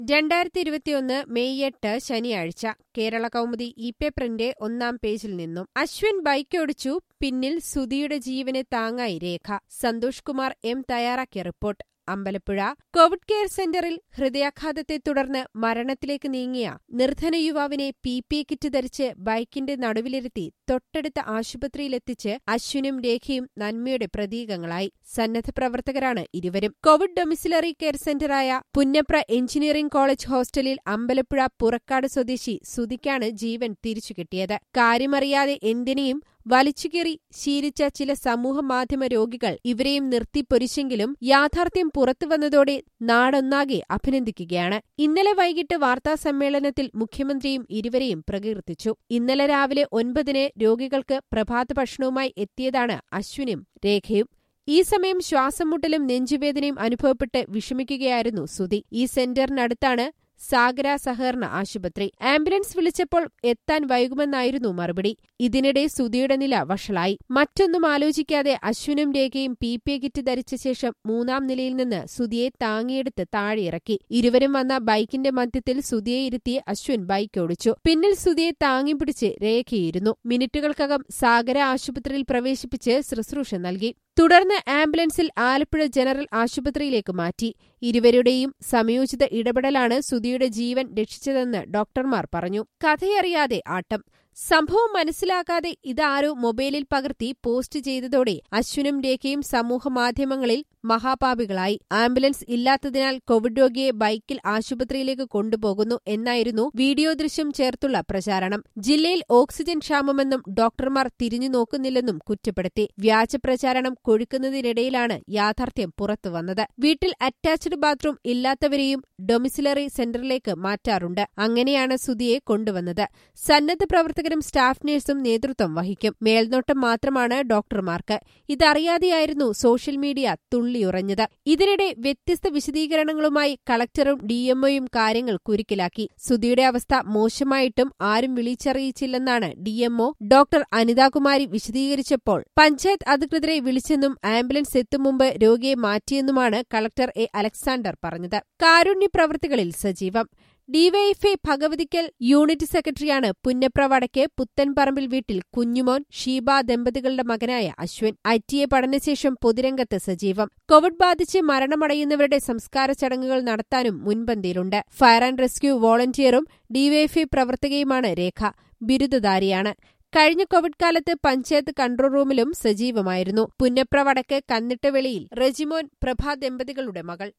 രണ്ടായിരത്തി ഇരുപത്തിയൊന്ന് മെയ് എട്ട് ശനിയാഴ്ച കേരള കൗമുദി ഇ പേപ്പറിന്റെ ഒന്നാം പേജിൽ നിന്നും അശ്വിൻ ബൈക്കോടിച്ചു പിന്നിൽ സുധിയുടെ ജീവന് താങ്ങായി രേഖ സന്തോഷ് കുമാർ എം തയ്യാറാക്കിയ റിപ്പോർട്ട് അമ്പലപ്പുഴ കോവിഡ് കെയർ സെന്ററിൽ ഹൃദയാഘാതത്തെ തുടർന്ന് മരണത്തിലേക്ക് നീങ്ങിയ നിർധന യുവാവിനെ പി പി കിറ്റ് ധരിച്ച് ബൈക്കിന്റെ നടുവിലിരുത്തി തൊട്ടടുത്ത ആശുപത്രിയിലെത്തിച്ച് അശ്വിനും രേഖയും നന്മയുടെ പ്രതീകങ്ങളായി സന്നദ്ധ പ്രവർത്തകരാണ് ഇരുവരും കോവിഡ് ഡൊമിസിലറി കെയർ സെന്ററായ പുന്നപ്ര എഞ്ചിനീയറിംഗ് കോളേജ് ഹോസ്റ്റലിൽ അമ്പലപ്പുഴ പുറക്കാട് സ്വദേശി സുധിക്കാണ് ജീവൻ തിരിച്ചുകിട്ടിയത് കാര്യമറിയാതെ എന്തിനേയും വലിച്ചുകീറി ശീലിച്ച ചില സമൂഹമാധ്യമ രോഗികൾ ഇവരെയും നിർത്തിപ്പൊരിച്ചെങ്കിലും യാഥാർത്ഥ്യം പുറത്തുവന്നതോടെ നാടൊന്നാകെ അഭിനന്ദിക്കുകയാണ് ഇന്നലെ വൈകിട്ട് വാർത്താസമ്മേളനത്തിൽ മുഖ്യമന്ത്രിയും ഇരുവരെയും പ്രകീർത്തിച്ചു ഇന്നലെ രാവിലെ ഒൻപതിന് രോഗികൾക്ക് പ്രഭാത ഭക്ഷണവുമായി എത്തിയതാണ് അശ്വിനും രേഖയും ഈ സമയം ശ്വാസം മുട്ടലും നെഞ്ചുവേദനയും അനുഭവപ്പെട്ട് വിഷമിക്കുകയായിരുന്നു സുധി ഈ സെന്ററിനടുത്താണ് സാഗര സഹകരണ ആശുപത്രി ആംബുലൻസ് വിളിച്ചപ്പോൾ എത്താൻ വൈകുമെന്നായിരുന്നു മറുപടി ഇതിനിടെ സുധിയുടെ നില വഷളായി മറ്റൊന്നും ആലോചിക്കാതെ അശ്വിനും രേഖയും പി പി കിറ്റ് ധരിച്ച ശേഷം മൂന്നാം നിലയിൽ നിന്ന് സുധിയെ താങ്ങിയെടുത്ത് താഴെയിറക്കി ഇരുവരും വന്ന ബൈക്കിന്റെ മധ്യത്തിൽ സുധിയെ ഇരുത്തി അശ്വിൻ ബൈക്ക് ഓടിച്ചു പിന്നിൽ സുധിയെ താങ്ങിപ്പിടിച്ച് രേഖയിരുന്നു മിനിറ്റുകൾക്കകം സാഗര ആശുപത്രിയിൽ പ്രവേശിപ്പിച്ച് ശുശ്രൂഷ നൽകി തുടർന്ന് ആംബുലൻസിൽ ആലപ്പുഴ ജനറൽ ആശുപത്രിയിലേക്ക് മാറ്റി ഇരുവരുടെയും സംയോജിത ഇടപെടലാണ് സുധിയുടെ ജീവൻ രക്ഷിച്ചതെന്ന് ഡോക്ടർമാർ പറഞ്ഞു കഥയറിയാതെ ആട്ടം സംഭവം മനസ്സിലാക്കാതെ ഇതാരോ മൊബൈലിൽ പകർത്തി പോസ്റ്റ് ചെയ്തതോടെ അശ്വിനും രേഖയും സമൂഹമാധ്യമങ്ങളിൽ മഹാപാപികളായി ആംബുലൻസ് ഇല്ലാത്തതിനാൽ കോവിഡ് രോഗിയെ ബൈക്കിൽ ആശുപത്രിയിലേക്ക് കൊണ്ടുപോകുന്നു എന്നായിരുന്നു വീഡിയോ ദൃശ്യം ചേർത്തുള്ള പ്രചാരണം ജില്ലയിൽ ഓക്സിജൻ ക്ഷാമമെന്നും ഡോക്ടർമാർ തിരിഞ്ഞു നോക്കുന്നില്ലെന്നും കുറ്റപ്പെടുത്തി വ്യാജ പ്രചാരണം കൊഴുക്കുന്നതിനിടയിലാണ് യാഥാർത്ഥ്യം പുറത്തുവന്നത് വീട്ടിൽ അറ്റാച്ച്ഡ് ബാത്റൂം ഇല്ലാത്തവരെയും ഡൊമിസിലറി സെന്ററിലേക്ക് മാറ്റാറുണ്ട് അങ്ങനെയാണ് സുധിയെ കൊണ്ടുവന്നത് സന്നദ്ധ പ്രവർത്തകരും സ്റ്റാഫ് നഴ്സും നേതൃത്വം വഹിക്കും മേൽനോട്ടം മാത്രമാണ് ഡോക്ടർമാർക്ക് ഇതറിയാതെയായിരുന്നു സോഷ്യൽ മീഡിയ തുള്ളിയുറഞ്ഞത് ഇതിനിടെ വ്യത്യസ്ത വിശദീകരണങ്ങളുമായി കളക്ടറും ഡിഎംഒയും കാര്യങ്ങൾ കുരുക്കിലാക്കി സുധിയുടെ അവസ്ഥ മോശമായിട്ടും ആരും വിളിച്ചറിയിച്ചില്ലെന്നാണ് ഡിഎംഒ ഡോക്ടർ അനിതാകുമാരി വിശദീകരിച്ചപ്പോൾ പഞ്ചായത്ത് അധികൃതരെ വിളിച്ചെന്നും ആംബുലൻസ് എത്തും മുമ്പ് രോഗിയെ മാറ്റിയെന്നുമാണ് കളക്ടർ എ അലക്സാണ്ടർ പറഞ്ഞത് കാരുണ്യ പ്രവൃത്തികളിൽ സജീവം ഡിവൈഎഫ്ഐ ഭഗവതിക്കൽ യൂണിറ്റ് സെക്രട്ടറിയാണ് പുന്നപ്ര വടക്ക് പുത്തൻപറമ്പിൽ വീട്ടിൽ കുഞ്ഞുമോൻ ഷീബ ദമ്പതികളുടെ മകനായ അശ്വിൻ ഐ ടി എ പഠനശേഷം പൊതുരംഗത്ത് സജീവം കോവിഡ് ബാധിച്ച് മരണമടയുന്നവരുടെ സംസ്കാര ചടങ്ങുകൾ നടത്താനും മുൻപന്തിയിലുണ്ട് ഫയർ ആൻഡ് റെസ്ക്യൂ വോളണ്ടിയറും ഡിവൈഎഫ്ഐ പ്രവർത്തകയുമാണ് രേഖ ബിരുദധാരിയാണ് കഴിഞ്ഞ കോവിഡ് കാലത്ത് പഞ്ചായത്ത് കൺട്രോൾ റൂമിലും സജീവമായിരുന്നു പുന്നപ്ര വടക്ക് കന്നിട്ടവെളിയിൽ റെജിമോൻ പ്രഭ ദമ്പതികളുടെ മകൾ